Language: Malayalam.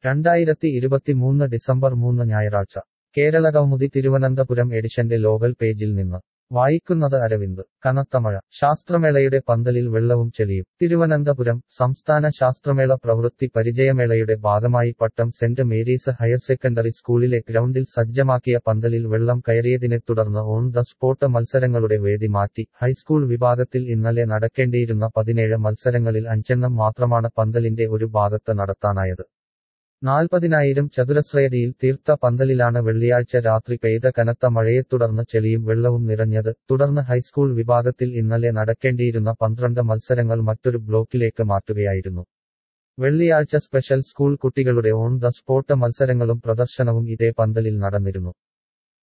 രണ്ടായിരത്തി ഇരുപത്തിമൂന്ന് ഡിസംബർ മൂന്ന് ഞായറാഴ്ച കേരളകൗമുദി തിരുവനന്തപുരം എഡിഷന്റെ ലോകൽ പേജിൽ നിന്ന് വായിക്കുന്നത് അരവിന്ദ് കനത്ത മഴ ശാസ്ത്രമേളയുടെ പന്തലിൽ വെള്ളവും ചെളിയും തിരുവനന്തപുരം സംസ്ഥാന ശാസ്ത്രമേള പ്രവൃത്തി പരിചയമേളയുടെ ഭാഗമായി Pattom saint Mary's higher secondary സ്കൂളിലെ ഗ്രൗണ്ടിൽ സജ്ജമാക്കിയ പന്തലിൽ വെള്ളം കയറിയതിനെ തുടർന്ന് ഓൺ ദ സ്പോട്ട് മത്സരങ്ങളുടെ വേദി മാറ്റി ഹൈസ്കൂൾ വിഭാഗത്തിൽ ഇന്നലെ നടക്കേണ്ടിയിരുന്ന പതിനേഴ് മത്സരങ്ങളിൽ അഞ്ചെണ്ണം മാത്രമാണ് പന്തലിന്റെ ഒരു ഭാഗത്ത് നടത്താനായത് നാൽപ്പതിനായിരം ചതുരശ്രയടിയിൽ തീർത്ത പന്തലിലാണ് വെള്ളിയാഴ്ച രാത്രി പെയ്ത കനത്ത മഴയെ തുടർന്ന് ചെളിയും വെള്ളവും നിറഞ്ഞത് തുടർന്ന് ഹൈസ്കൂൾ വിഭാഗത്തിൽ ഇന്നലെ നടക്കേണ്ടിയിരുന്ന പന്ത്രണ്ട് മത്സരങ്ങൾ മറ്റൊരു ബ്ലോക്കിലേക്ക് മാറ്റുകയായിരുന്നു വെള്ളിയാഴ്ച സ്പെഷ്യൽ സ്കൂൾ കുട്ടികളുടെ ഓൺ ദ സ്പോട്ട് മത്സരങ്ങളും പ്രദർശനവും ഇതേ പന്തലിൽ നടന്നിരുന്നു